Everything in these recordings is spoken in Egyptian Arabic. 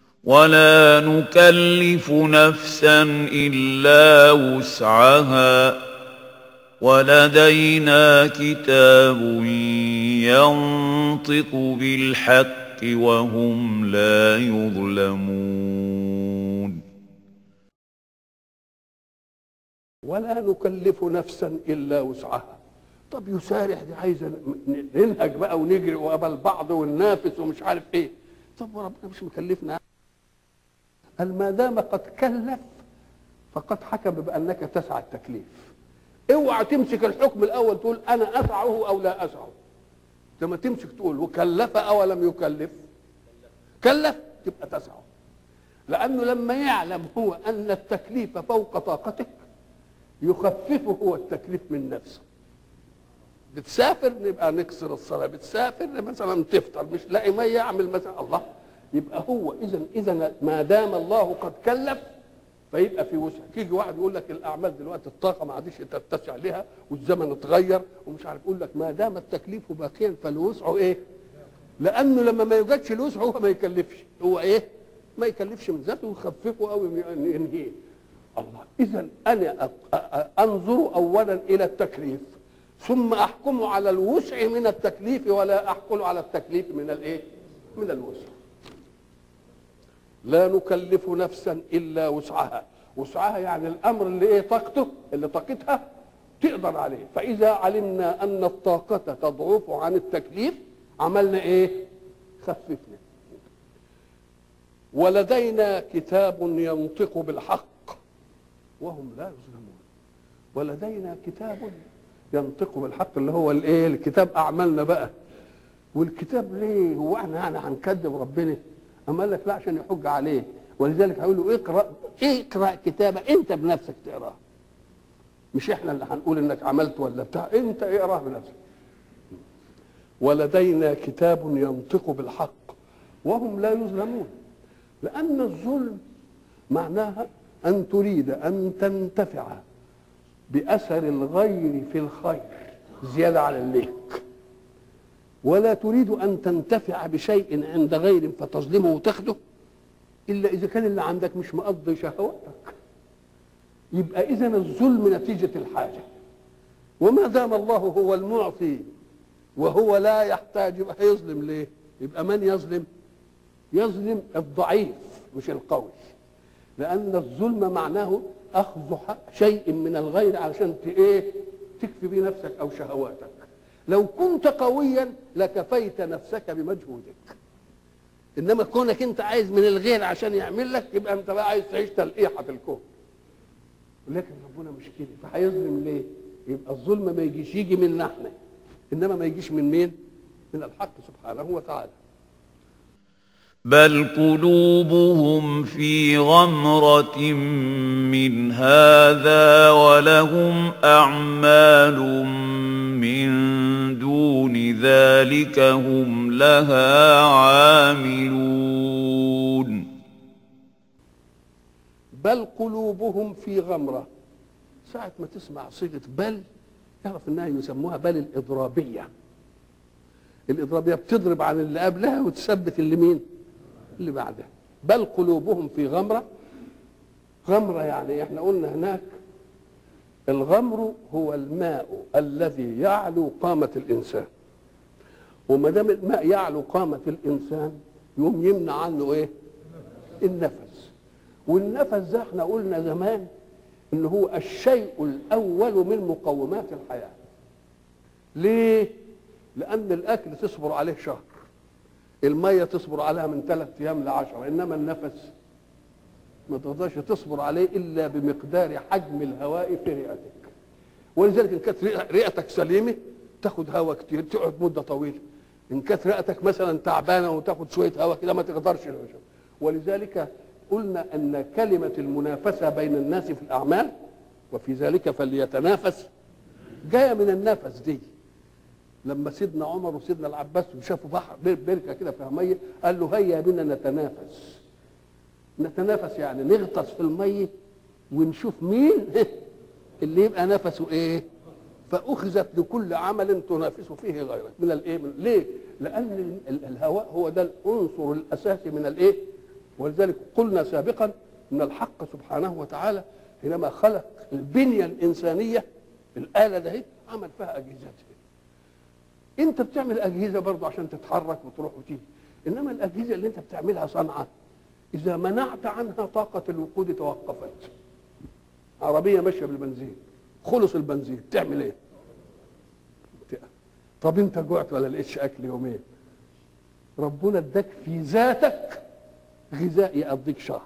ولا نكلف نفسا الا وسعها ولدينا كتاب ينطق بالحق وهم لا يظلمون ولا نكلف نفسا الا وسعها طب يسارح دي عايزه ننهج بقى ونجري وقبل بعض وننافس ومش عارف ايه طب وربنا مش مكلفنا قال ما دام قد كلف فقد حكم بانك تسعى التكليف اوعى تمسك الحكم الاول تقول انا اسعه او لا اسعه لما تمسك تقول وكلف او لم يكلف كلف تبقى تسعه لانه لما يعلم هو ان التكليف فوق طاقتك يخففه هو التكليف من نفسه بتسافر نبقى نكسر الصلاه بتسافر مثلا تفطر مش لاقي ما يعمل مثلا الله يبقى هو اذا اذا ما دام الله قد كلف فيبقى في وسع تيجي واحد يقول لك الاعمال دلوقتي الطاقه ما عادش تتسع لها والزمن اتغير ومش عارف يقول لك ما دام التكليف باقيا فالوسع ايه؟ لانه لما ما يوجدش الوسع هو ما يكلفش هو ايه؟ ما يكلفش من ذاته ويخففه او ينهيه الله اذا انا انظر اولا الى التكليف ثم احكم على الوسع من التكليف ولا احكم على التكليف من الايه؟ من الوسع لا نكلف نفسا الا وسعها وسعها يعني الامر اللي ايه طاقته اللي طاقتها تقدر عليه فاذا علمنا ان الطاقه تضعف عن التكليف عملنا ايه خففنا ولدينا كتاب ينطق بالحق وهم لا يظلمون ولدينا كتاب ينطق بالحق اللي هو الايه الكتاب اعمالنا بقى والكتاب ليه هو احنا يعني هنكذب ربنا اما قال لك لا عشان يحج عليه ولذلك هيقول له اقرا اقرا كتابه انت بنفسك تقراه مش احنا اللي هنقول انك عملت ولا بتاع انت اقراه بنفسك ولدينا كتاب ينطق بالحق وهم لا يظلمون لان الظلم معناها ان تريد ان تنتفع باثر الغير في الخير زياده على الليك ولا تريد ان تنتفع بشيء عند غير فتظلمه وتاخده الا اذا كان اللي عندك مش مقضي شهواتك يبقى اذا الظلم نتيجه الحاجه وما دام الله هو المعطي وهو لا يحتاج يبقى هيظلم ليه يبقى من يظلم يظلم الضعيف مش القوي لان الظلم معناه اخذ شيء من الغير علشان ايه تكفي بيه نفسك او شهواتك لو كنت قويا لكفيت نفسك بمجهودك انما كونك انت عايز من الغير عشان يعمل لك يبقى انت بقى عايز تعيش تلقيحه في الكون لكن ربنا مش كده فهيظلم ليه يبقى الظلم ما يجيش يجي منا احنا انما ما يجيش من مين من الحق سبحانه وتعالى بل قلوبهم في غمرة من هذا ولهم أعمال من دون ذلك هم لها عاملون بل قلوبهم في غمرة ساعة ما تسمع صيغة بل تعرف انها يسموها بل الإضرابية الإضرابية بتضرب عن اللي قبلها وتثبت اللي مين اللي بعدها بل قلوبهم في غمرة غمرة يعني احنا قلنا هناك الغمر هو الماء الذي يعلو قامة الإنسان وما دام الماء يعلو قامة الإنسان يقوم يمنع عنه إيه؟ النفس والنفس ده احنا قلنا زمان إن هو الشيء الأول من مقومات الحياة ليه؟ لأن الأكل تصبر عليه شهر المية تصبر عليها من ثلاث أيام لعشرة إنما النفس ما تقدرش تصبر عليه الا بمقدار حجم الهواء في رئتك ولذلك ان كانت رئتك سليمه تاخد هواء كتير تقعد مده طويله ان كانت رئتك مثلا تعبانه وتاخد شويه هواء كده ما تقدرش ولذلك قلنا ان كلمه المنافسه بين الناس في الاعمال وفي ذلك فليتنافس جايه من النفس دي لما سيدنا عمر وسيدنا العباس شافوا بحر بركه كده فيها ميه قال له هيا بنا نتنافس نتنافس يعني نغطس في الميه ونشوف مين اللي يبقى نفسه ايه فاخذت لكل عمل تنافس فيه غيرك من الايه من ليه لان الهواء هو ده العنصر الاساسي من الايه ولذلك قلنا سابقا ان الحق سبحانه وتعالى حينما خلق البنيه الانسانيه الاله ده عمل فيها اجهزتها انت بتعمل اجهزه برضه عشان تتحرك وتروح وتيجي انما الاجهزه اللي انت بتعملها صنعه اذا منعت عنها طاقه الوقود توقفت عربيه ماشيه بالبنزين خلص البنزين تعمل ايه طب انت جوعت ولا لقيتش اكل يومين ربنا اداك في ذاتك غذاء يقضيك شهر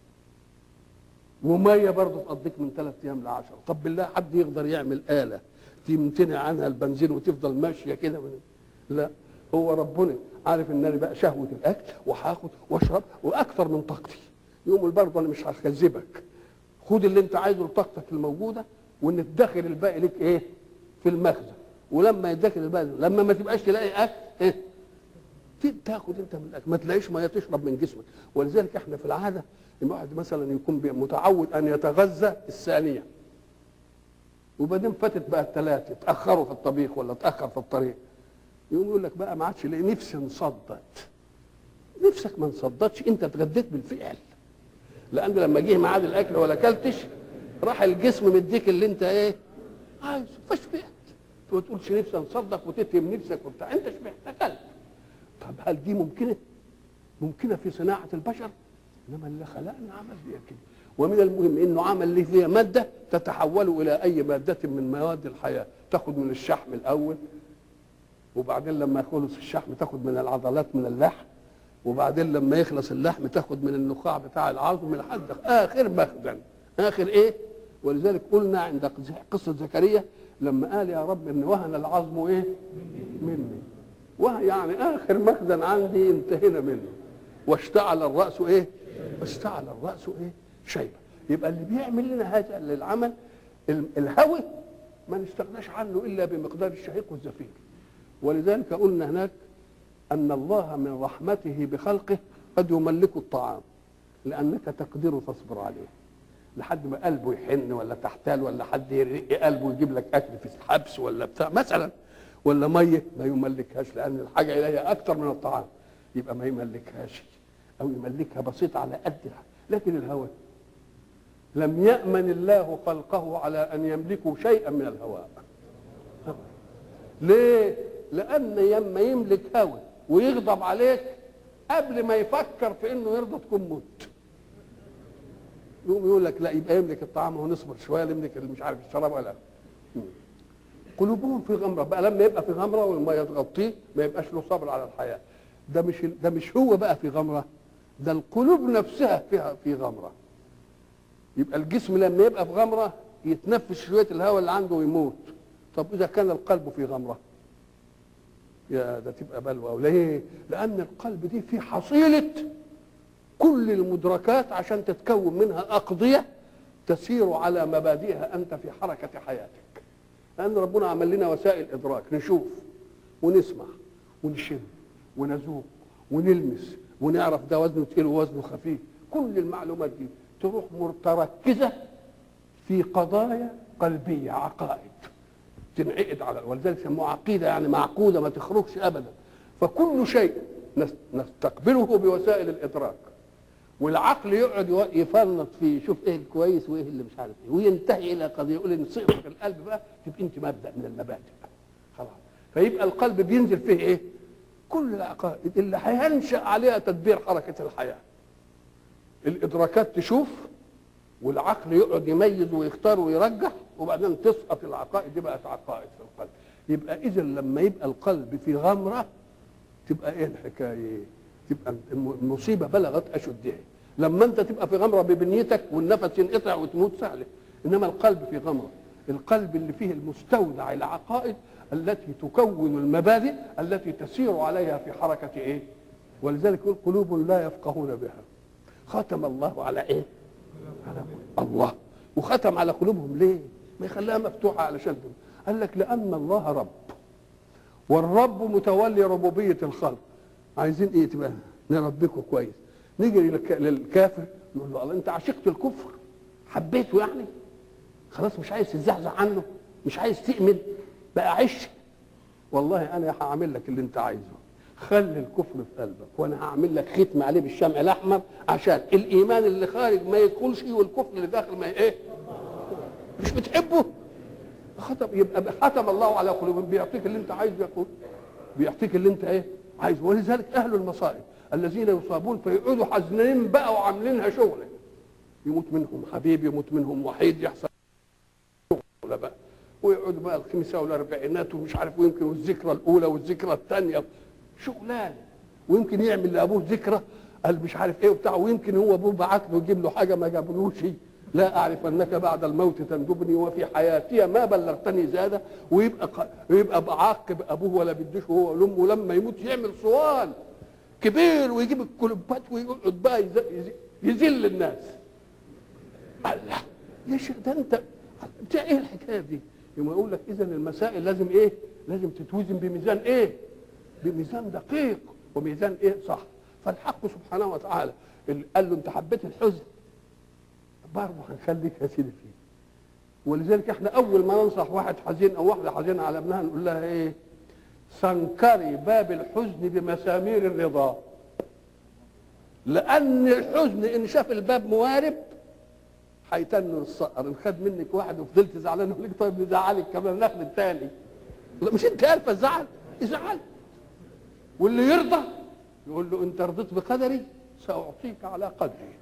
وميه برضه تقضيك من ثلاث ايام لعشرة طب بالله حد يقدر يعمل اله تمتنع عنها البنزين وتفضل ماشيه كده من لا هو ربنا عارف ان انا بقى شهوه الاكل وهاخد واشرب واكثر من طاقتي يقوم برضه انا مش هكذبك خد اللي انت عايزه لطاقتك الموجوده وان تدخل الباقي لك ايه في المخزن ولما يدخل الباقي لما ما تبقاش تلاقي اكل ايه تاخد انت من الاكل ما تلاقيش ميه تشرب من جسمك ولذلك احنا في العاده الواحد مثلا يكون متعود ان يتغذى الثانيه وبعدين فاتت بقى الثلاثه اتاخروا في الطبيخ ولا اتاخر في الطريق يقوم يقول لك بقى ما عادش ليه نفسي انصدت نفسك ما انصدتش انت اتغديت بالفعل لان لما جه ميعاد الاكل ولا اكلتش راح الجسم مديك اللي انت ايه عايزه فشبعت ما تقولش نفسي انصدق وتتهم نفسك وبتاع انت شبعت اكلت طب هل دي ممكنه؟ ممكنه في صناعه البشر؟ انما اللي خلقنا عمل فيها كده ومن المهم انه عمل لي فيها ماده تتحول الى اي ماده من مواد الحياه تاخد من الشحم الاول وبعدين لما يخلص الشحم تاخد من العضلات من اللحم وبعدين لما يخلص اللحم تاخد من النخاع بتاع العظم لحد اخر مخزن اخر ايه ولذلك قلنا عند قصه زكريا لما قال يا رب ان وهن العظم ايه مني وهي يعني اخر مخزن عندي انتهينا منه واشتعل الراس ايه واشتعل الراس ايه شيبه يبقى اللي بيعمل لنا هذا العمل الهوى ما نستغناش عنه الا بمقدار الشهيق والزفير ولذلك قلنا هناك ان الله من رحمته بخلقه قد يملك الطعام لانك تقدر تصبر عليه لحد ما قلبه يحن ولا تحتال ولا حد يرق قلبه يجيب لك اكل في الحبس ولا بتاع مثلا ولا ميه ما يملكهاش لان الحاجه اليها اكثر من الطعام يبقى ما يملكهاش او يملكها بسيط على قدها لكن الهوى لم يامن الله خلقه على ان يملكوا شيئا من الهواء ليه لان لما يملك هوى ويغضب عليك قبل ما يفكر في انه يرضى تكون مت يقوم يقول لك لا يبقى يملك الطعام ونصبر شويه يملك مش عارف الشراب ولا قلوبهم في غمره بقى لما يبقى في غمره والميه تغطيه ما يبقاش له صبر على الحياه ده مش ده مش هو بقى في غمره ده القلوب نفسها فيها في غمره يبقى الجسم لما يبقى في غمره يتنفس شويه الهواء اللي عنده ويموت طب اذا كان القلب في غمره يا ده تبقى بلوى ليه لان القلب دي فيه حصيله كل المدركات عشان تتكون منها اقضيه تسير على مبادئها انت في حركه حياتك لان ربنا عمل لنا وسائل ادراك نشوف ونسمع ونشم ونذوق ونلمس ونعرف ده وزنه تقيل ووزنه خفيف كل المعلومات دي تروح متركزه في قضايا قلبيه عقائد تنعقد على ولذلك سموها عقيده يعني معقوده ما تخرجش ابدا فكل شيء نستقبله بوسائل الادراك والعقل يقعد يفنط فيه يشوف ايه الكويس وايه اللي مش عارف ايه وينتهي الى قضيه يقول ان صيغه القلب بقى تبقى انت مبدا من المبادئ خلاص فيبقى القلب بينزل فيه ايه؟ كل العقائد اللي هينشا عليها تدبير حركه الحياه الادراكات تشوف والعقل يقعد يميز ويختار ويرجح وبعدين تسقط العقائد دي بقت عقائد في القلب يبقى اذا لما يبقى القلب في غمره تبقى ايه الحكايه تبقى المصيبه بلغت اشدها لما انت تبقى في غمره ببنيتك والنفس ينقطع وتموت سهله انما القلب في غمره القلب اللي فيه المستودع العقائد التي تكون المبادئ التي تسير عليها في حركه ايه ولذلك يقول قلوب لا يفقهون بها ختم الله على ايه على الله وختم على قلوبهم ليه ما يخليها مفتوحه علشان قال لك لان الله رب والرب متولي ربوبيه الخلق عايزين ايه تبقى نربكم كويس نيجي للكافر نقول له الله انت عشقت الكفر حبيته يعني خلاص مش عايز تزعزع عنه مش عايز تؤمن بقى عش والله انا هعمل لك اللي انت عايزه خلي الكفر في قلبك وانا هعمل لك ختم عليه بالشمع الاحمر عشان الايمان اللي خارج ما يدخلش والكفر اللي داخل ما ايه مش بتحبه ختم يبقى ختم الله على قلوبهم بيعطيك اللي انت عايزه يقول بيعطيك اللي انت ايه عايزه ولذلك اهل المصائب الذين يصابون فيقعدوا حزنين بقى وعاملينها شغله يموت منهم حبيب يموت منهم وحيد يحصل شغله بقى ويقعدوا بقى الخمسه والاربعينات ومش عارف ويمكن والذكرى الاولى والذكرى الثانيه شغلان ويمكن يعمل لابوه ذكرى قال مش عارف ايه وبتاع ويمكن هو ابوه بعت له يجيب له حاجه ما جابلوش لا اعرف انك بعد الموت تندبني وفي حياتي ما بلغتني زاده ويبقى ق... ويبقى عاقب ابوه ولا بدوش هو ولا امه ولما يموت يعمل صوان كبير ويجيب الكلوبات ويقعد بقى يز... يز... يذل الناس الله يا شيخ ده انت بتاع ايه الحكايه دي؟ يوم يقول لك اذا المسائل لازم ايه؟ لازم تتوزن بميزان ايه؟ بميزان دقيق وميزان ايه؟ صح فالحق سبحانه وتعالى اللي قال له انت حبيت الحزن برضه هنخليك يا سيدي فيه ولذلك احنا اول ما ننصح واحد حزين او واحده حزينه على ابنها نقول لها ايه؟ سنكري باب الحزن بمسامير الرضا لان الحزن ان شاف الباب موارب هيتنوا الصقر ان خد منك واحد وفضلت زعلان يقول لك طيب نزعلك كمان ناخد الثاني لا مش انت عارفه الزعل ازعل واللي يرضى يقول له انت رضيت بقدري ساعطيك على قدري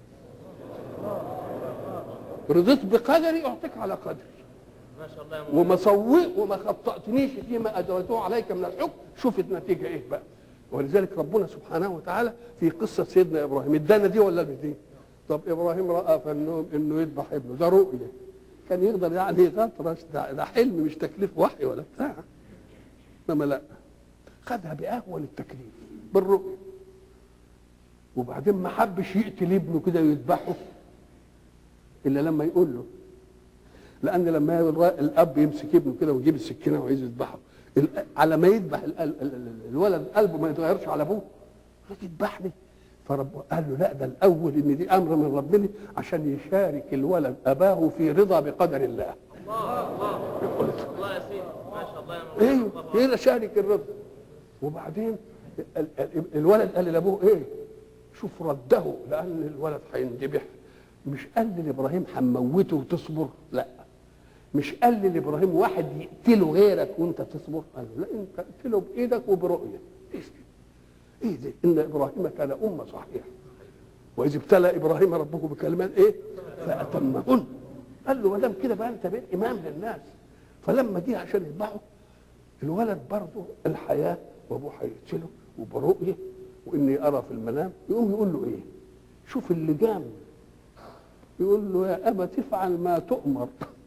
رضيت بقدري اعطيك على قدري ما شاء الله يا وما سوء وما خطأتنيش فيما أجريته عليك من الحكم شوف النتيجة إيه بقى ولذلك ربنا سبحانه وتعالى في قصة سيدنا إبراهيم ادانا دي ولا مش دي؟ طب إبراهيم رأى في النوم إنه يذبح ابنه ده رؤية كان يقدر يعني يغطرش ده, ده حلم مش تكليف وحي ولا بتاع إنما لا خدها بأهون التكليف بالرؤية وبعدين ما حبش يقتل ابنه كده ويذبحه إلا لما يقول له لان لما الاب يمسك ابنه كده ويجيب السكينه وعايز يذبحه على ما يذبح الولد قلبه ما يتغيرش على ابوه تذبحني فرب قال له لا ده الاول ان دي امر من ربنا عشان يشارك الولد اباه في رضا بقدر الله الله الله الله يا سيدي ما شاء الله يا ايه مولانا ايه شارك الرضا وبعدين ال- ال- الولد قال لابوه ايه شوف رده لان الولد هيندبح مش قال لابراهيم هنموته وتصبر لا مش قال لابراهيم واحد يقتله غيرك وانت تصبر قال له لا انت اقتله بايدك وبرؤيه ايه ايه ده ان ابراهيم كان امه صحيحه واذ ابتلى ابراهيم ربه بكلمات ايه فاتمهن قال له ما دام كده بقى انت بقيت امام للناس فلما جه عشان يذبحه الولد برضه الحياه وابوه هيقتله وبرؤيه واني ارى في المنام يقوم يقول له ايه شوف اللي جام يقول له يا ابا تفعل ما تؤمر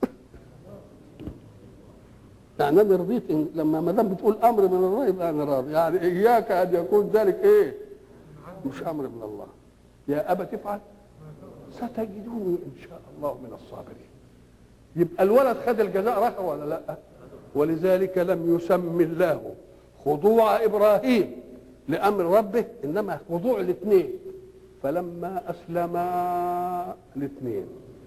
يعني انا رضيت إن لما ما دام بتقول امر من الله يبقى انا راضي يعني اياك ان يكون ذلك ايه مش امر من الله يا ابا تفعل ستجدوني ان شاء الله من الصابرين يبقى الولد خد الجزاء رخر ولا لا ولذلك لم يسم الله خضوع ابراهيم لامر ربه انما خضوع الاثنين فلما اسلما الاثنين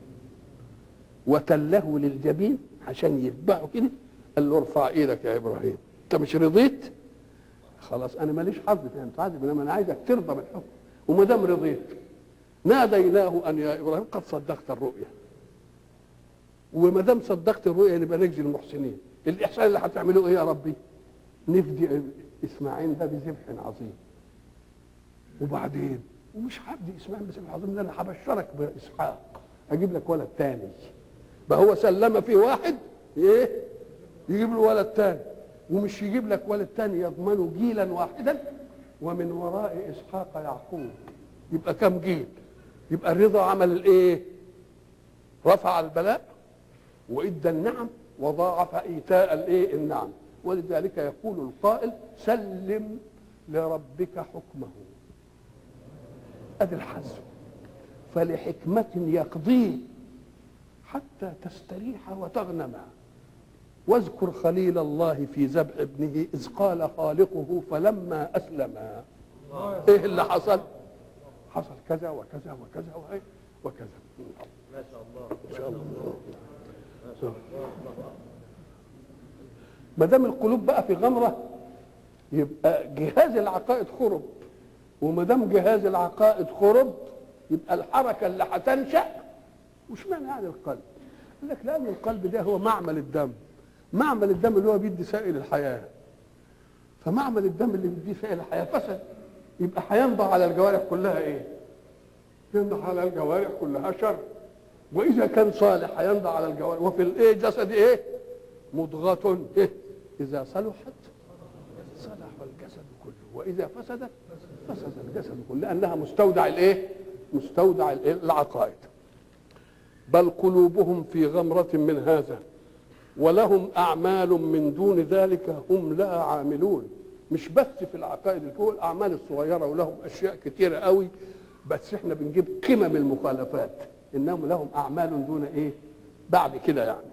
وتله للجبين عشان يتبعوا كده قال له ارفع ايدك يا ابراهيم انت مش رضيت خلاص انا ماليش حظ في ان تعذب انما انا عايزك ترضى بالحكم وما دام رضيت ناديناه ان يا ابراهيم قد صدقت الرؤيا وما دام صدقت الرؤيا نبقى نجزي المحسنين الاحسان اللي هتعملوه ايه يا ربي نفدي اسماعيل ده بذبح عظيم وبعدين ومش هبدي اسماعيل بذبح عظيم ده انا هبشرك باسحاق اجيب لك ولد تاني بقى هو سلم في واحد ايه يجيب له ولد تاني ومش يجيب لك ولد تاني يضمنه جيلا واحدا ومن وراء اسحاق يعقوب يبقى كم جيل يبقى الرضا عمل الايه رفع البلاء وادى النعم وضاعف ايتاء الايه النعم ولذلك يقول القائل سلم لربك حكمه ادي الحزم فلحكمة يقضيه حتى تستريح وتغنم واذكر خليل الله في ذبح ابنه اذ قال خالقه فلما اسلم ايه اللي حصل حصل كذا وكذا وكذا وإيه؟ وكذا ما شاء الله ان شاء الله ما دام القلوب بقى في غمره يبقى جهاز العقائد خرب وما دام جهاز العقائد خرب يبقى الحركه اللي هتنشا وش معنى يعني القلب؟ قال لك لان القلب ده هو معمل الدم معمل الدم اللي هو بيدي سائل الحياه فمعمل الدم اللي بيديه سائل الحياه فسد يبقى هينضع على الجوارح كلها ايه؟ ينضع على الجوارح كلها شر واذا كان صالح هينضع على الجوارح وفي الايه جسد ايه؟ مضغة ايه؟ اذا صلحت صلح الجسد كله واذا فسدت فسد الجسد كله لانها مستودع الايه؟ مستودع الإيه؟ العقائد بل قلوبهم في غمرة من هذا ولهم أعمال من دون ذلك هم لها عاملون مش بس في العقائد الفوق الأعمال الصغيرة ولهم أشياء كتيرة قوي بس احنا بنجيب قمم المخالفات إنهم لهم أعمال دون إيه بعد كده يعني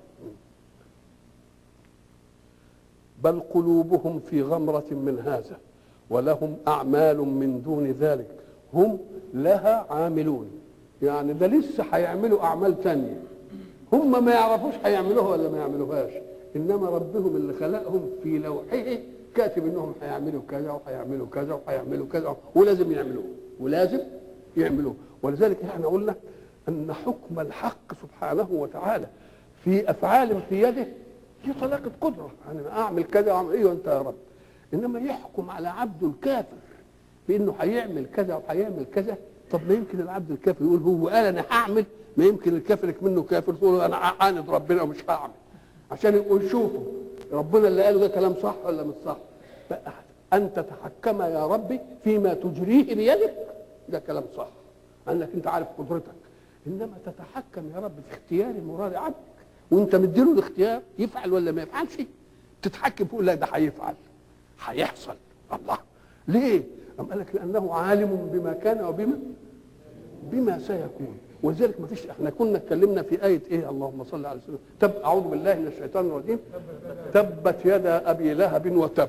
بل قلوبهم في غمرة من هذا ولهم أعمال من دون ذلك هم لها عاملون يعني ده لسه هيعملوا أعمال تانية هم ما يعرفوش هيعملوها ولا ما يعملوهاش إنما ربهم اللي خلقهم في لوحه كاتب إنهم هيعملوا كذا وهيعملوا كذا وهيعملوا كذا ولازم يعملوه ولازم يعملوه ولذلك احنا قلنا أن حكم الحق سبحانه وتعالى في أفعال في يده دي طلاقة قدرة يعني أعمل كذا وأعمل إيه وأنت يا رب إنما يحكم على عبده الكافر بأنه هيعمل كذا وهيعمل كذا طب ما يمكن العبد الكافر يقول هو قال أنا هعمل ما يمكن الكافر منه كافر تقول أنا عاند ربنا ومش هعمل عشان يقول شوفوا ربنا اللي قاله ده كلام صح ولا مش صح أن تتحكم يا ربي فيما تجريه بيدك ده كلام صح أنك أنت عارف قدرتك إنما تتحكم يا رب في اختيار مراد عبدك وانت مديله الاختيار يفعل ولا ما يفعلش تتحكم فيه لا ده هيفعل هيحصل الله ليه؟ أم قال لك لأنه عالم بما كان وبما بما سيكون ولذلك ما فيش احنا كنا اتكلمنا في آية ايه اللهم صل على سيدنا تب أعوذ بالله من الشيطان الرجيم تبت يدا أبي لهب وتب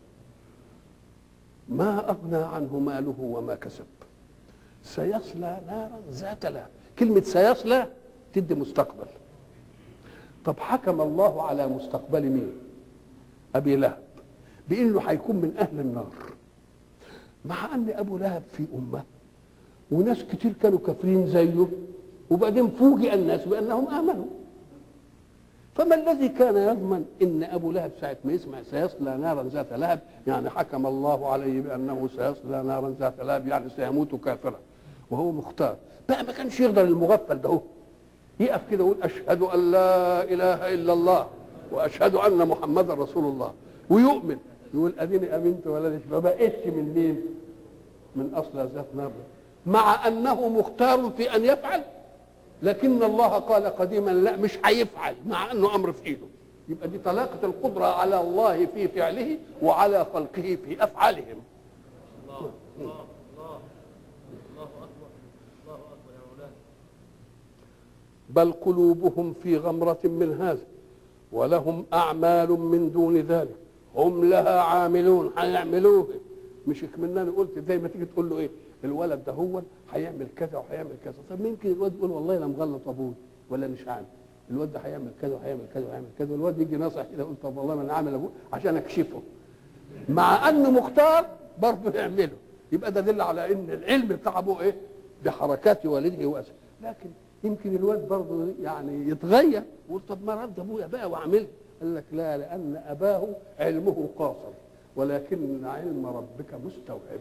ما أغنى عنه ماله وما كسب سيصلى نارا ذات لهب كلمة سيصلى تدي مستقبل طب حكم الله على مستقبل مين ابي لهب بانه هيكون من اهل النار مع ان ابو لهب في امه وناس كتير كانوا كافرين زيه وبعدين فوجئ الناس بانهم امنوا فما الذي كان يضمن ان ابو لهب ساعه ما يسمع سيصلى نارا ذات لهب يعني حكم الله عليه بانه سيصلى نارا ذات لهب يعني سيموت كافرا وهو مختار بقى ما كانش يقدر المغفل ده هو يقف كده ويقول اشهد ان لا اله الا الله واشهد ان محمدا رسول الله ويؤمن يقول اديني امنت ولا ما بقتش من مين؟ من اصل ذات نار مع انه مختار في ان يفعل لكن الله قال قديما لا مش هيفعل مع انه امر في ايده يبقى دي طلاقه القدره على الله في فعله وعلى خلقه في افعالهم الله الله الله الله اكبر الله اكبر يا مولانا بل قلوبهم في غمرة من هذا ولهم أعمال من دون ذلك هم لها عاملون هيعملوها مش كمناني قلت زي ما تيجي تقول له ايه الولد ده هو هيعمل كذا وهيعمل كذا طب ممكن الواد يقول والله لا مغلط ابوي ولا مش عامل الواد ده هيعمل كذا وهيعمل كذا وهيعمل كذا والواد يجي ناصح كده يقول طب والله ما انا عامل ابوه عشان اكشفه مع انه مختار برضه يعمله يبقى ده دل على ان العلم بتاع ابوه ايه بحركات والده واسره لكن يمكن الواد برضه يعني يتغير ويقول طب ما رد ابويا بقى واعملها قال لك لا لان اباه علمه قاصر ولكن علم ربك مستوعب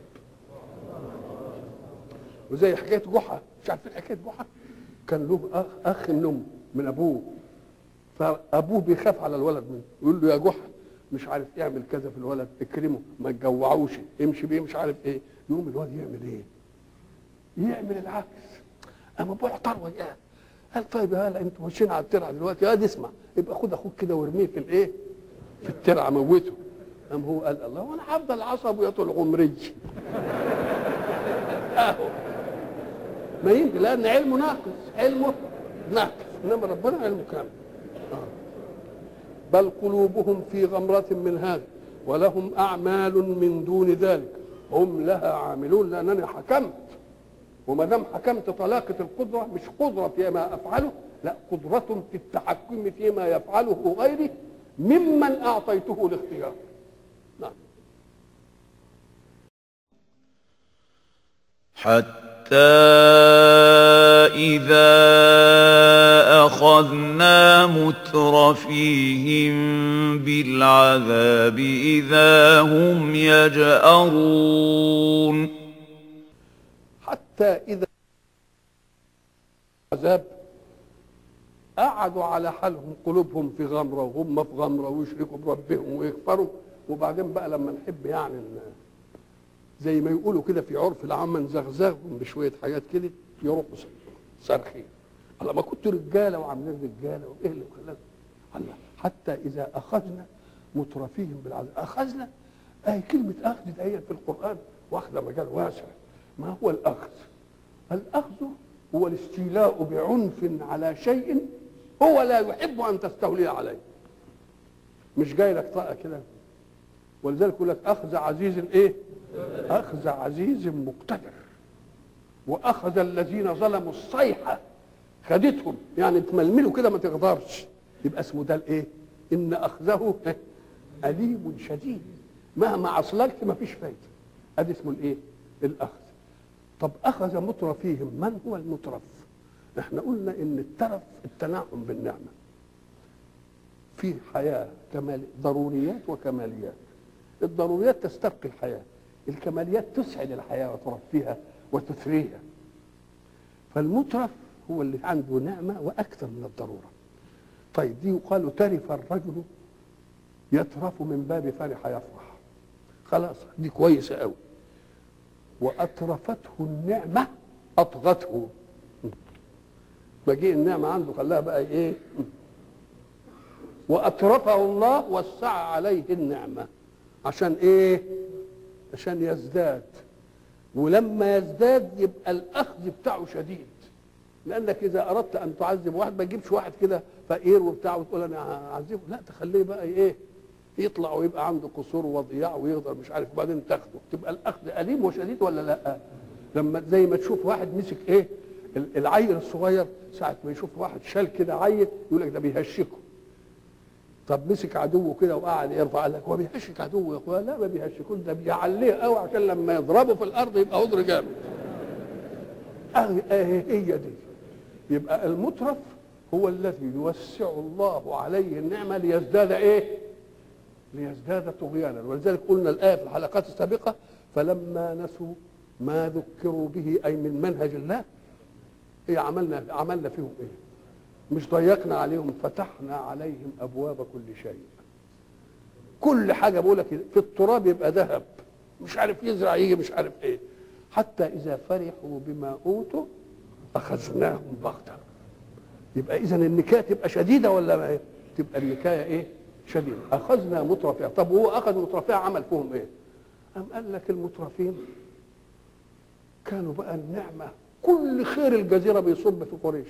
وزي حكايه جحا مش عارفين حكايه جحا كان له اخ اخ نم من ابوه فابوه بيخاف على الولد منه يقول له يا جحا مش عارف اعمل كذا في الولد اكرمه ما تجوعوش امشي بيه مش عارف ايه يقوم الولد يعمل ايه يعمل العكس اما ابوه اعترض وياه قال طيب يا هلا انتوا ماشيين على الترعه دلوقتي يا دي اسمع يبقى خد اخوك كده وارميه في الايه في الترعه موته قام هو قال الله وانا هفضل عصب يا طول عمري اهو ما يمكن لان علمه ناقص علمه ناقص انما ربنا علمه كامل آه. بل قلوبهم في غمرة من هذا ولهم أعمال من دون ذلك هم لها عاملون لأنني حكمت وما دام حكمت طلاقة القدرة مش قدرة فيما أفعله لا قدرة في التحكم فيما يفعله غيري ممن أعطيته الاختيار نعم حتى إذا أخذنا مترفيهم بالعذاب إذا هم يجأرون حتى إذا عذاب قعدوا على حالهم قلوبهم في غمرة وهم في غمرة ويشركوا بربهم ويكفروا وبعدين بقى لما نحب يعني ن- زي ما يقولوا كده في عرف العامة نزغزغهم بشوية حاجات كده يروحوا صارخين الله ما كنتوا رجالة وعاملين رجالة وإيه اللي خلاك الله حتى إذا أخذنا مترفيهم بالعذاب أخذنا أي كلمة أخذ دي في القرآن واخدة مجال واسع ما هو الأخذ الأخذ هو الاستيلاء بعنف على شيء هو لا يحب أن تستولي عليه مش جاي لك طاقة كده ولذلك يقول لك أخذ عزيز إيه؟ أخذ عزيز مقتدر وأخذ الذين ظلموا الصيحة خدتهم يعني تململوا كده ما تقدرش يبقى اسمه ده الإيه؟ إن أخذه أليم شديد مهما عصلكت ما فيش فايدة أدي اسمه الإيه؟ الأخذ طب اخذ مترفيهم من هو المترف احنا قلنا ان الترف التنعم بالنعمه في حياه كمال ضروريات وكماليات الضروريات تستبقي الحياه الكماليات تسعد الحياه وترفيها وتثريها فالمترف هو اللي عنده نعمه واكثر من الضروره طيب دي يقال ترف الرجل يترف من باب فرح يفرح خلاص دي كويسه قوي وأترفته النعمة أطغته مجيء النعمة عنده خلاها بقى إيه وأترفه الله وسع عليه النعمة عشان إيه عشان يزداد ولما يزداد يبقى الأخذ بتاعه شديد لأنك إذا أردت أن تعذب واحد ما تجيبش واحد كده فقير وبتاع وتقول أنا هعذبه لا تخليه بقى إيه يطلع ويبقى عنده قصور وضياع ويقدر مش عارف وبعدين تاخده تبقى الاخذ اليم وشديد ولا لا لما زي ما تشوف واحد مسك ايه ال- العيل الصغير ساعه ما يشوف واحد شال كده عيل يقول لك ده بيهشكه طب مسك عدوه كده وقعد يرفع قال لك هو بيهشك عدوه يا اخويا لا ما بيهشكوش ده بيعليه قوي عشان لما يضربه في الارض يبقى هدر جامد أه- أه- هي دي يبقى المترف هو الذي يوسع الله عليه النعمه ليزداد ايه ليزداد طغيانا ولذلك قلنا الآية في الحلقات السابقة فلما نسوا ما ذكروا به أي من منهج الله إيه عملنا عملنا فيهم إيه؟ مش ضيقنا عليهم فتحنا عليهم أبواب كل شيء كل حاجة بقول لك في التراب يبقى ذهب مش عارف يزرع يجي مش عارف إيه حتى إذا فرحوا بما أوتوا أخذناهم بغتة يبقى إذا النكاية تبقى شديدة ولا ما إيه؟ تبقى النكاية إيه؟ شديدة أخذنا مترفيها طب وهو أخذ مترفيها عمل فيهم إيه؟ أم قال لك المترفين كانوا بقى النعمة كل خير الجزيرة بيصب في قريش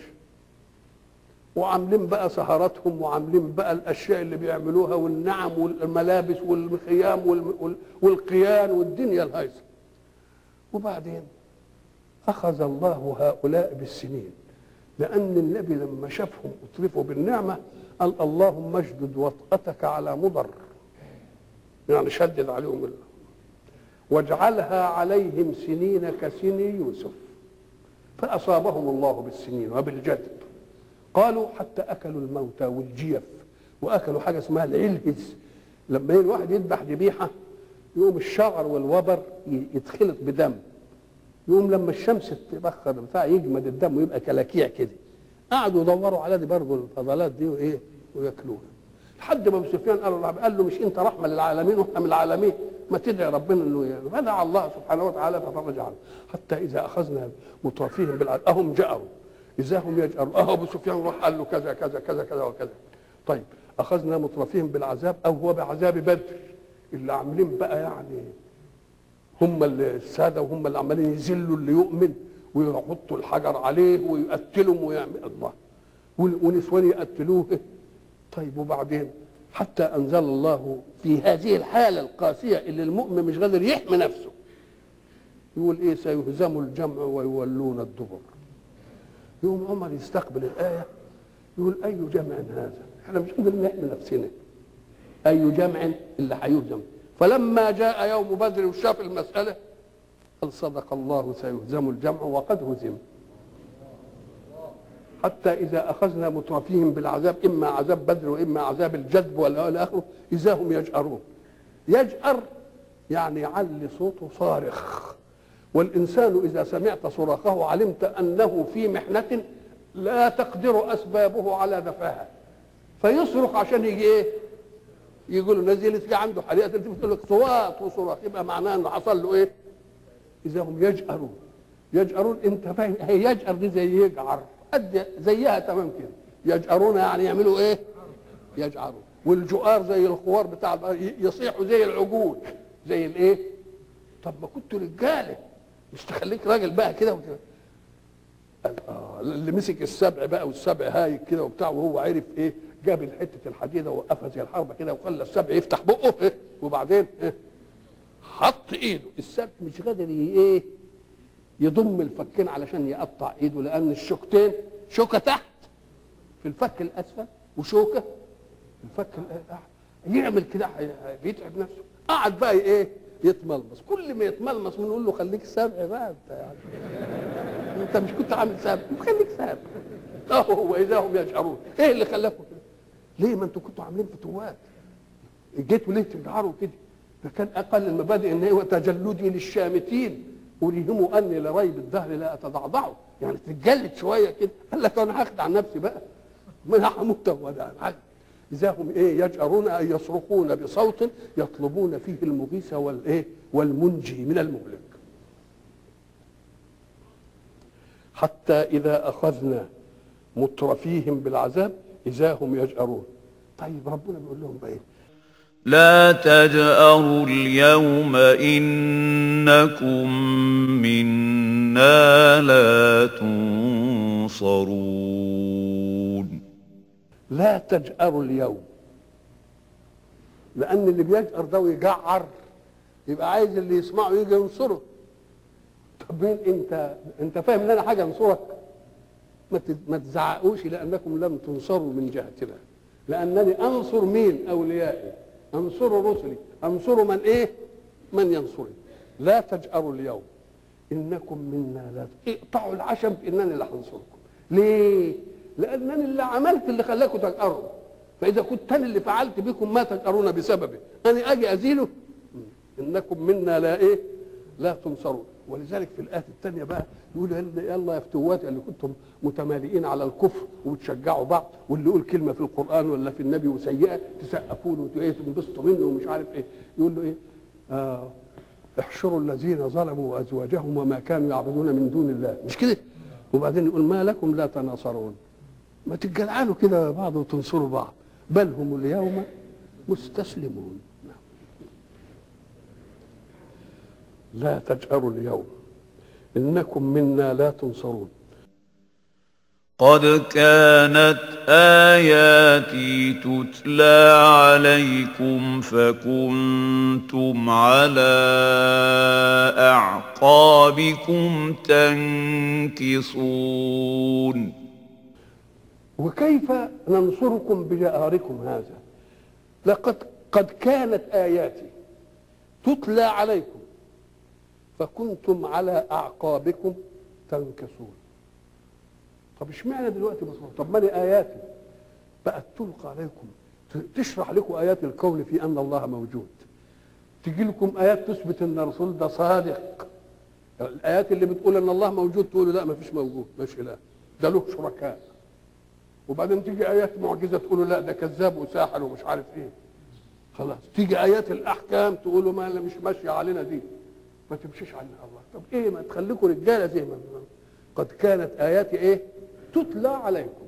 وعاملين بقى سهراتهم وعاملين بقى الاشياء اللي بيعملوها والنعم والملابس والخيام وال- وال- والقيان والدنيا الهيصه وبعدين اخذ الله هؤلاء بالسنين لان النبي لما شافهم اترفوا بالنعمه قال اللهم اشدد وطأتك على مضر يعني شدد عليهم الله واجعلها عليهم سنين كسني يوسف فأصابهم الله بالسنين وبالجدب قالوا حتى أكلوا الموتى والجيف وأكلوا حاجة اسمها العلهز لما الواحد يذبح ذبيحة يقوم الشعر والوبر ي- يتخلط بدم يقوم لما الشمس تبخر بتاع يجمد الدم ويبقى كلاكيع كده قعدوا يدوروا على دي برضه الفضلات دي وايه وياكلوها لحد ما ابو سفيان قال له قال له مش انت رحمه للعالمين واحنا من العالمين ما تدعي ربنا انه يعني فدعا الله سبحانه وتعالى ففرج عنه حتى اذا اخذنا مترفيهم بالعدل اهم جأروا اذا هم يجأروا اه ابو سفيان راح قال له كذا كذا كذا كذا وكذا طيب اخذنا مترفيهم بالعذاب او هو بعذاب بدر اللي عاملين بقى يعني هم اللي الساده وهم اللي عمالين يذلوا اللي يؤمن ويحطوا الحجر عليه ويقتلهم ويعمل الله وال- ونسوان يقتلوه طيب وبعدين حتى انزل الله في هذه الحاله القاسيه اللي المؤمن مش قادر يحمي نفسه يقول ايه سيهزم الجمع ويولون الدبر يقوم عمر يستقبل الايه يقول اي جمع هذا احنا مش قادرين نحمي نفسنا اي جمع اللي هيهزم فلما جاء يوم بدر وشاف المساله قال صدق الله سيهزم الجمع وقد هزم حتى إذا أخذنا مترفيهم بالعذاب إما عذاب بدر وإما عذاب الجدب ولا إلى آخره إذا هم يجأرون يجأر يعني يعلي صوته صارخ والإنسان إذا سمعت صراخه علمت أنه في محنة لا تقدر أسبابه على دفعها فيصرخ عشان يجي إيه؟ يقول له نزلت في عنده حريقة تقول لك صوات وصراخ يبقى معناه إنه حصل له إيه؟ إذا هم يجأرون يجأرون أنت فاهم هي يجأر دي زي يجعر قد زيها تمام كده يجأرون يعني يعملوا إيه؟ يجعرون والجؤار زي الخوار بتاع يصيحوا زي العجول زي الايه؟ طب ما كنتوا رجاله مش تخليك راجل بقى كده وكده آه اللي مسك السبع بقى والسبع هايج كده وبتاع وهو عرف ايه جاب الحته الحديده ووقفها زي الحربه كده وخلى السبع يفتح بقه إيه وبعدين إيه حط ايده السبع مش قادر ايه يضم الفكين علشان يقطع ايده لان الشوكتين شوكه تحت في الفك الاسفل وشوكه في الفك الأعلى. يعمل كده بيتعب نفسه قعد بقى ايه يتملمس كل ما يتملمس بنقول له خليك سابع بقى انت يعني انت مش كنت عامل سابع خليك سابع اهو واذا هم يشعرون ايه اللي خلاكم كده ليه ما انتوا كنتوا عاملين فتوات جيتوا ليه تجعروا كده ده كان اقل المبادئ ان هو تجلدي للشامتين اريهم اني لريب الدهر لا اتضعضعه يعني تتجلد شويه كده قال لك انا هاخد عن نفسي بقى ما انا هموت وده إذا هم إيه يجأرون أي يصرخون بصوت يطلبون فيه المغيث والإيه والمنجي من المهلك حتى إذا أخذنا مترفيهم بالعذاب إذا هم يجأرون طيب ربنا بيقول لهم بقى إيه لا تجأروا اليوم إنكم منا لا تنصرون لا تجأروا اليوم لأن اللي بيجأر ده ويجعر يبقى عايز اللي يسمعه يجي ينصره طب مين انت انت فاهم ان انا حاجه انصرك ما ما تزعقوش لانكم لم تنصروا من جهتنا لانني انصر مين اوليائي انصر رسلي انصر من ايه من ينصرني لا تجأروا اليوم انكم منا لا اقطعوا العشم انني اللي هنصركم ليه لانني اللي عملت اللي خلاكم تجأروا فاذا كنت انا اللي فعلت بكم ما تجأرون بسببه انا اجي ازيله انكم منا لا ايه لا تنصرون ولذلك في الايه الثانيه بقى يقول يلا يا فتوات اللي كنتم متمالئين على الكفر وتشجعوا بعض واللي يقول كلمه في القران ولا في النبي وسيئه تسقفوا له وتنبسطوا منه ومش عارف ايه يقول له ايه آه احشروا الذين ظلموا وازواجهم وما كانوا يعبدون من دون الله مش كده وبعدين يقول ما لكم لا تناصرون ما تتجلعلوا كده بعض وتنصروا بعض بل هم اليوم مستسلمون لا تجأروا اليوم إنكم منا لا تنصرون قد كانت آياتي تتلى عليكم فكنتم على أعقابكم تنكصون وكيف ننصركم بجأركم هذا لقد قد كانت آياتي تتلى عليكم فكنتم على اعقابكم تنكسون طب اشمعنى دلوقتي مصر طب ما لي اياتي بقت تلقى عليكم تشرح لكم ايات الكون في ان الله موجود تجي لكم ايات تثبت ان الرسول ده صادق الايات اللي بتقول ان الله موجود تقولوا لا ما فيش موجود ماشي اله ده له شركاء وبعدين تيجي ايات معجزه تقولوا لا ده كذاب وساحر ومش عارف ايه خلاص تيجي ايات الاحكام تقولوا ما مش ماشيه علينا دي ما تمشيش عنها الله طب ايه ما تخليكم رجاله زي ما قد كانت اياتي ايه تتلى عليكم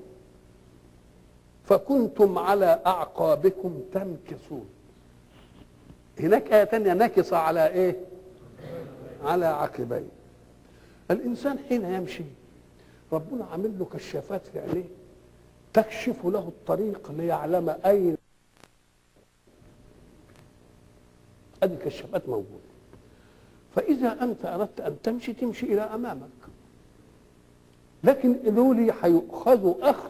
فكنتم على اعقابكم تنكصون هناك ايه تانية نكص على ايه على عقبيه الانسان حين يمشي ربنا عامل له كشافات في عينيه تكشف له الطريق ليعلم اين ادي كشافات موجوده فإذا أنت أردت أن تمشي تمشي إلى أمامك لكن دول هيؤخذوا أخذ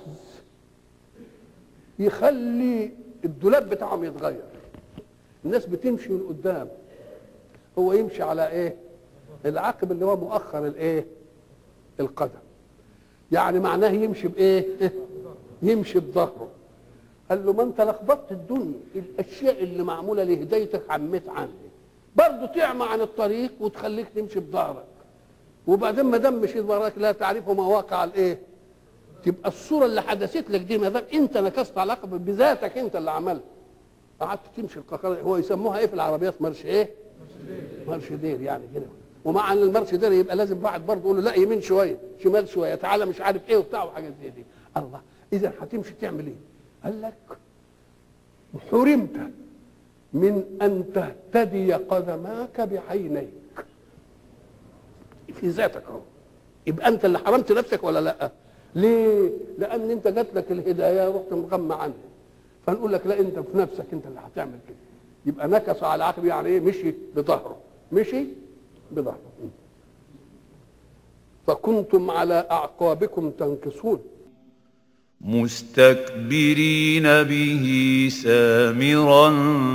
يخلي الدولاب بتاعهم يتغير الناس بتمشي من قدام هو يمشي على ايه العقب اللي هو مؤخر الايه القدم يعني معناه يمشي بايه يمشي بظهره قال له ما انت لخبطت الدنيا الاشياء اللي معموله لهدايتك عميت عنها برضه تعمى عن الطريق وتخليك تمشي بظهرك وبعدين ما دام مشيت بظهرك لا تعرف مواقع الايه تبقى الصوره اللي حدثت لك دي ما دام انت نكست علاقه بذاتك انت اللي عملت قعدت تمشي القهقرة هو يسموها ايه في العربيات مرش ايه؟ مرش دير يعني كده ومع ان المرش دير يبقى لازم واحد برضه يقول له لا يمين شويه شمال شويه تعالى مش عارف ايه وبتاع وحاجات زي دي الله اذا هتمشي تعمل ايه؟ قال لك حرمت من ان تهتدي قدماك بعينيك في ذاتك اهو يبقى انت اللي حرمت نفسك ولا لا؟ ليه؟ لان انت جات لك الهدايه رحت مغمى عنها فنقول لك لا انت في نفسك انت اللي هتعمل كده يبقى نكس على عقب يعني ايه مشي بظهره مشي بظهره فكنتم على اعقابكم تنكصون مستكبرين به سامرا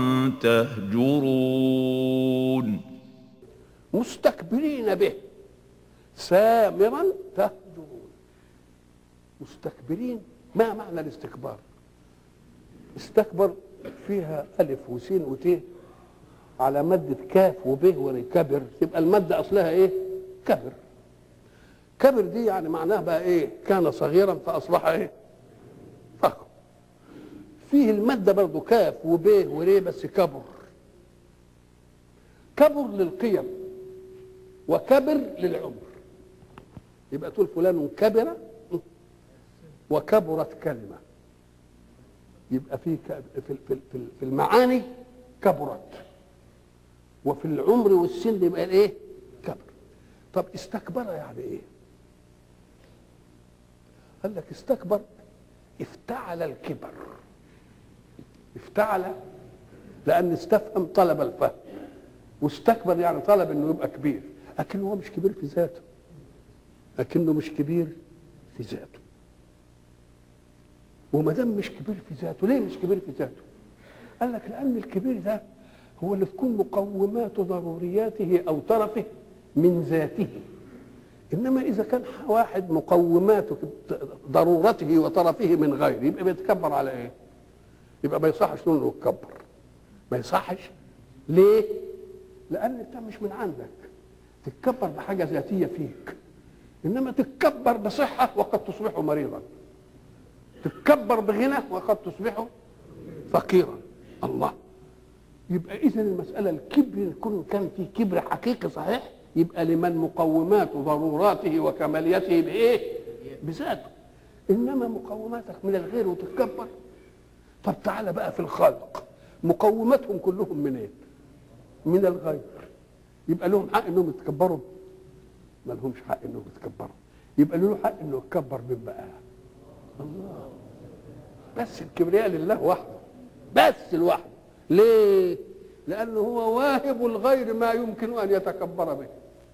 تهجرون مستكبرين به سامرا تهجرون مستكبرين ما معنى الاستكبار استكبر فيها ألف وسين وت على مادة كاف وب وركبر تبقى المادة أصلها إيه؟ كبر كبر دي يعني معناها بقى إيه؟ كان صغيرا فأصبح إيه؟ فخم فيه المادة برضو كاف وب وري بس كبر كبر للقيم وكبر للعمر يبقى تقول فلان كبر وكبرت كلمه يبقى في في في في المعاني كبرت وفي العمر والسن يبقى ايه كبر طب استكبر يعني ايه قال لك استكبر افتعل الكبر افتعل لان استفهم طلب الفهم واستكبر يعني طلب انه يبقى كبير لكنه هو مش كبير في ذاته لكنه مش كبير في ذاته وما دام مش كبير في ذاته ليه مش كبير في ذاته قال لك لان الكبير ده هو اللي تكون مقومات ضرورياته او طرفه من ذاته انما اذا كان واحد مقوماته ضرورته وطرفه من غيره يبقى بيتكبر على ايه يبقى ما يصحش انه يتكبر ما يصحش ليه لان انت مش من عندك تتكبر بحاجه ذاتيه فيك انما تتكبر بصحه وقد تصبح مريضا تتكبر بغنى وقد تصبح فقيرا الله يبقى اذا المساله الكبر يكون كان في كبر حقيقي صحيح يبقى لمن مقومات ضروراته وكماليته بايه بذاته انما مقوماتك من الغير وتتكبر طب تعالى بقى في الخلق مقوماتهم كلهم منين من الغير يبقى لهم حق انهم يتكبروا ما لهمش حق انهم يتكبروا يبقى له حق انه يتكبر من بقى الله بس الكبرياء لله وحده بس لوحده ليه لانه هو واهب الغير ما يمكن ان يتكبر به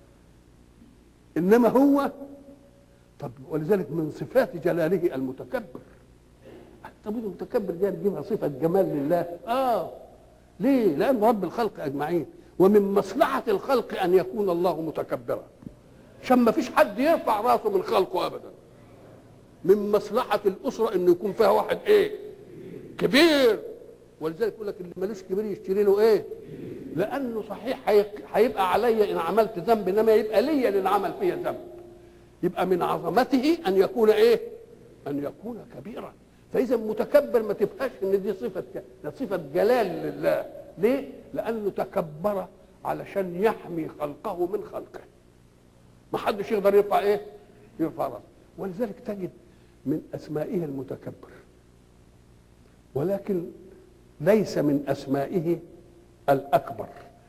انما هو طب ولذلك من صفات جلاله المتكبر طب المتكبر دي نجيبها صفه جمال لله اه ليه لان رب الخلق اجمعين ومن مصلحه الخلق ان يكون الله متكبرا عشان ما فيش حد يرفع راسه من خلقه ابدا من مصلحة الأسرة إنه يكون فيها واحد إيه؟ كبير ولذلك يقول لك اللي ملوش كبير يشتري له إيه؟ لأنه صحيح هيبقى عليا إن عملت ذنب إنما يبقى ليا إن عمل فيا ذنب. يبقى من عظمته أن يكون إيه؟ أن يكون كبيرا. فإذا متكبر ما تبقاش إن دي صفة ده صفة جلال لله. ليه؟ لأنه تكبر علشان يحمي خلقه من خلقه. ما حدش يقدر يرفع إيه؟ يرفع راسه. ولذلك تجد من اسمائه المتكبر ولكن ليس من اسمائه الاكبر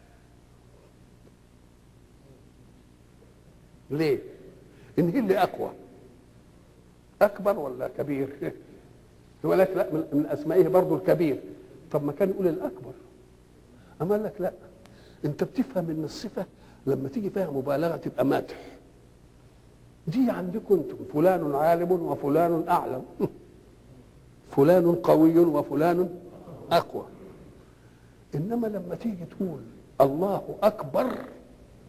ليه ان هي اللي اقوى اكبر ولا كبير ولكن لا من اسمائه برضه الكبير طب ما كان يقول الاكبر اما قال لك لا انت بتفهم ان الصفه لما تيجي فيها مبالغه تبقى مدح دي عندكم انتم فلان عالم وفلان اعلم فلان قوي وفلان اقوى انما لما تيجي تقول الله اكبر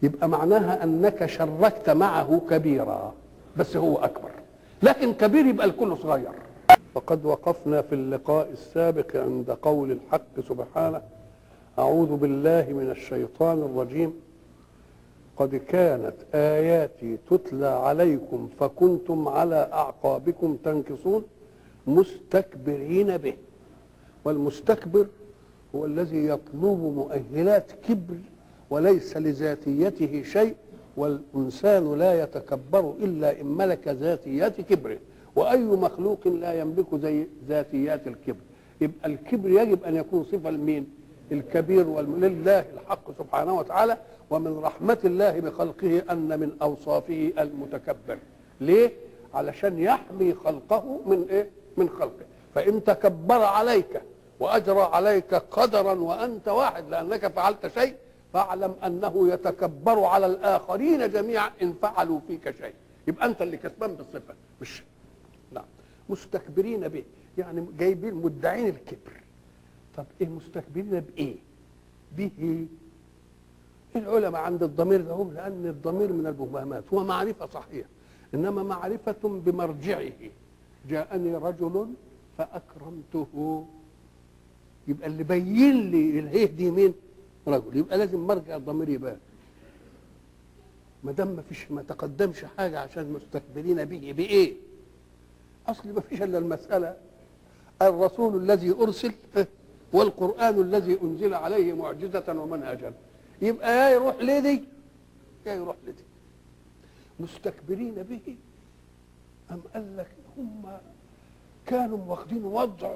يبقى معناها انك شركت معه كبيرا بس هو اكبر لكن كبير يبقى الكل صغير وقد وقفنا في اللقاء السابق عند قول الحق سبحانه اعوذ بالله من الشيطان الرجيم قد كانت اياتي تتلى عليكم فكنتم على اعقابكم تنكصون مستكبرين به والمستكبر هو الذي يطلب مؤهلات كبر وليس لذاتيته شيء والإنسان لا يتكبر إلا إن ملك ذاتيات كبره وأي مخلوق لا يملك زي ذاتيات الكبر يبقى الكبر يجب أن يكون صفة لمين الكبير ولله الحق سبحانه وتعالى ومن رحمة الله بخلقه أن من أوصافه المتكبر ليه علشان يحمي خلقه من إيه من خلقه فإن تكبر عليك واجرى عليك قدرا وانت واحد لانك فعلت شيء فاعلم انه يتكبر على الاخرين جميعا ان فعلوا فيك شيء يبقى انت اللي كسبان بالصفه مش نعم مستكبرين به يعني جايبين مدعين الكبر طب ايه مستكبرين بايه به العلماء عند الضمير ده هم لان الضمير من المبهمات هو معرفه صحيحه انما معرفه بمرجعه جاءني رجل فاكرمته يبقى اللي بين لي الهيه دي مين؟ رجل يبقى لازم مرجع الضمير يبان ما دام ما فيش ما تقدمش حاجه عشان مستكبرين به بايه؟ اصل ما فيش الا المساله الرسول الذي ارسل والقران الذي انزل عليه معجزه ومنهجا يبقى يا يروح لدي يا يروح لدي مستكبرين به ام قال لك هم كانوا واخدين وضع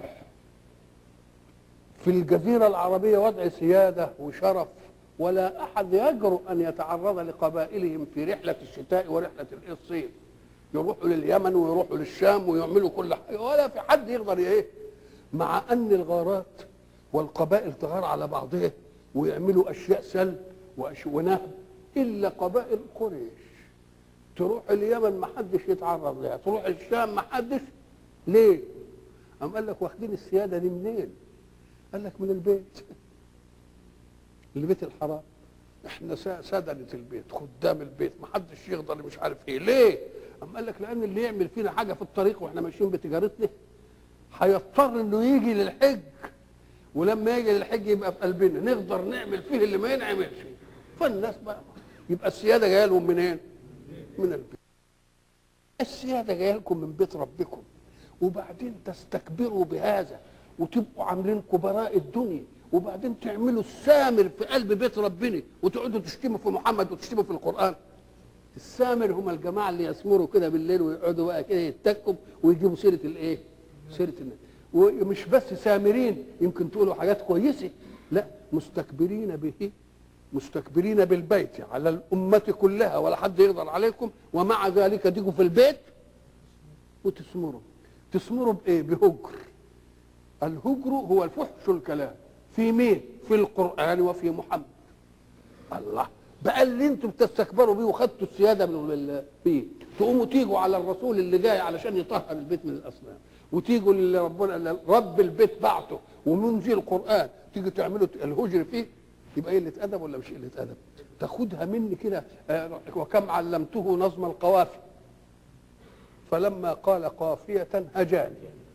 في الجزيرة العربية وضع سيادة وشرف ولا أحد يجرؤ أن يتعرض لقبائلهم في رحلة الشتاء ورحلة الصيف يروحوا لليمن ويروحوا للشام ويعملوا كل حاجة ولا في حد يقدر إيه مع أن الغارات والقبائل تغار على بعضها ويعملوا أشياء سلب وأش- ونهب إلا قبائل قريش تروح اليمن ما حدش يتعرض لها تروح الشام ما حدش ليه؟ أم قال لك واخدين السيادة دي منين؟ قال لك من البيت البيت الحرام احنا سا- سدنة البيت خدام البيت ما حدش يقدر مش عارف ايه ليه اما قال لك لان اللي يعمل فينا حاجه في الطريق واحنا ماشيين بتجارتنا هيضطر انه يجي للحج ولما يجي للحج يبقى في قلبنا نقدر نعمل فيه اللي ما ينعملش فالناس بقى يبقى السياده جايه لهم منين؟ من البيت السياده جايه لكم من بيت ربكم وبعدين تستكبروا بهذا وتبقوا عاملين كبراء الدنيا وبعدين تعملوا السامر في قلب بيت ربنا وتقعدوا تشتموا في محمد وتشتموا في القران السامر هم الجماعه اللي يسمروا كده بالليل ويقعدوا بقى كده يتكوا ويجيبوا سيره الايه؟ سيره النبي ومش بس سامرين يمكن تقولوا حاجات كويسه لا مستكبرين به مستكبرين بالبيت على الأمة كلها ولا حد يقدر عليكم ومع ذلك تيجوا في البيت وتسمروا تسمروا بإيه؟ بهجر الهجر هو الفحش الكلام في مين؟ في القرآن وفي محمد الله بقى اللي انتم بتستكبروا بيه وخدتوا السياده من ال- فيه تقوموا تيجوا على الرسول اللي جاي علشان يطهر البيت من الاصنام وتيجوا اللي ربنا اللي رب البيت بعته ومنزل القران تيجوا تعملوا الهجر فيه يبقى قله ادب ولا مش قله ادب؟ تاخدها مني كده آه، وكم علمته نظم القوافي فلما قال قافيه هجاني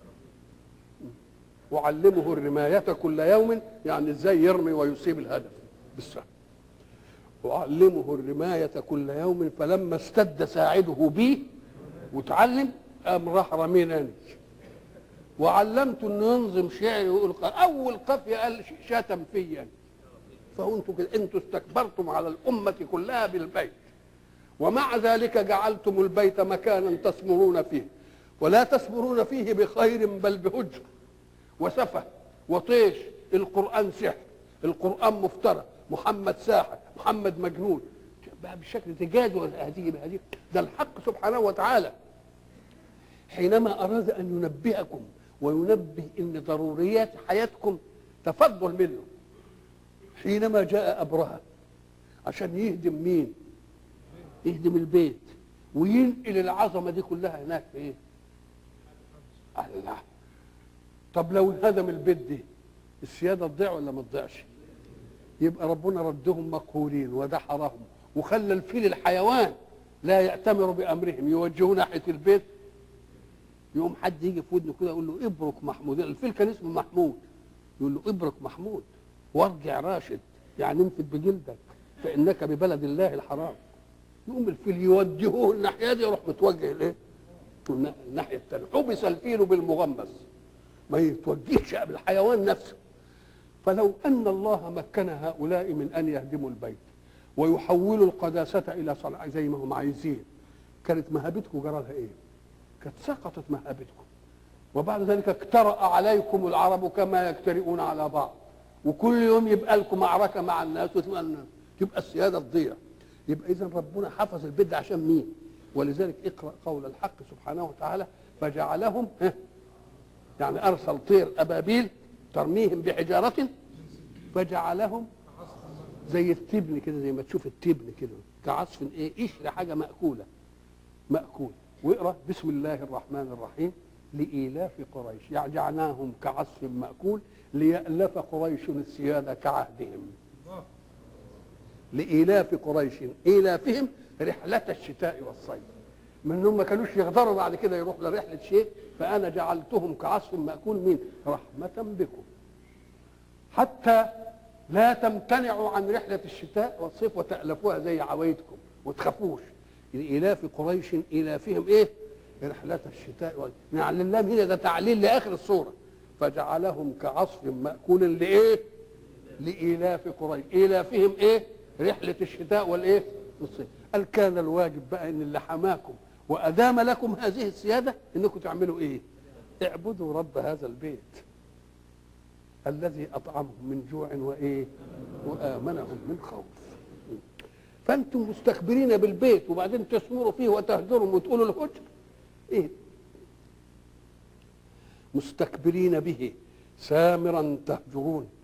وعلمه الرماية كل يوم يعني ازاي يرمي ويصيب الهدف بالسهم وعلمه الرماية كل يوم فلما استد ساعده بي وتعلم قام راح رميناني وعلمته انه ينظم شعري ويقول ق- اول قافيه قال ش- شتم فيا فانتوا كده انتوا استكبرتم على الامه كلها بالبيت ومع ذلك جعلتم البيت مكانا تسمرون فيه ولا تسمرون فيه بخير بل بهجر وسفه وطيش القرآن سحر القرآن مفترى محمد ساحر محمد مجنون بقى بشكل تجادل هذه بهذه ده الحق سبحانه وتعالى حينما أراد أن ينبهكم وينبه أن ضروريات حياتكم تفضل منه حينما جاء أبرهة عشان يهدم مين يهدم البيت وينقل العظمة دي كلها هناك في ايه الله طب لو هدم البيت دي السياده تضيع ولا ما تضيعش؟ يبقى ربنا ردهم مقهورين ودحرهم وخلى الفيل الحيوان لا يأتمر بأمرهم يوجهوه ناحية البيت يقوم حد يجي في ودنه كده يقول له ابرك محمود الفيل كان اسمه محمود يقول له ابرك محمود وارجع راشد يعني انفد بجلدك فانك ببلد الله الحرام يقوم الفيل يوجهوه الناحيه دي يروح متوجه لايه؟ الناحيه الثانيه حبس الفيل بالمغمس ما يتوجهش بالحيوان نفسه فلو ان الله مكن هؤلاء من ان يهدموا البيت ويحولوا القداسه الى صنعاء زي ما هم عايزين كانت مهابتكم جرى لها ايه؟ كانت سقطت مهابتكم وبعد ذلك اقترأ عليكم العرب كما يجترئون على بعض وكل يوم يبقى لكم معركه مع الناس وتبقى الناس تبقى السياده تضيع يبقى اذا ربنا حفظ البيت ده عشان مين؟ ولذلك اقرا قول الحق سبحانه وتعالى فجعلهم ها، يعني ارسل طير ابابيل ترميهم بحجاره فجعلهم زي التبن كده زي ما تشوف التبن كده كعصف ايه قشر حاجه ماكوله ماكول واقرا بسم الله الرحمن الرحيم لإيلاف قريش يعني جعلناهم كعصف مأكول ليألف قريش السيادة كعهدهم لإيلاف قريش إيلافهم رحلة الشتاء والصيف من انهم ما كانوش يقدروا بعد كده يروحوا لرحلة شيء فأنا جعلتهم كعصف مأكول من رحمة بكم حتى لا تمتنعوا عن رحلة الشتاء والصيف وتألفوها زي عوايدكم وتخافوش لإيلاف قريش إيلافهم إيه؟ رحلة الشتاء وال... يعني اللام هنا ده تعليل لآخر السورة فجعلهم كعصف مأكول لإيه؟ لإيلاف قريش إيلافهم إيه؟ رحلة الشتاء والإيه؟ والصيف قال كان الواجب بقى إن اللي حماكم وأدام لكم هذه السيادة إنكم تعملوا إيه؟ اعبدوا رب هذا البيت الذي أطعمهم من جوع وإيه؟ وآمنهم من خوف فأنتم مستكبرين بالبيت وبعدين تثمروا فيه وتهجروا وتقولوا الهجر إيه؟ مستكبرين به سامرا تهجرون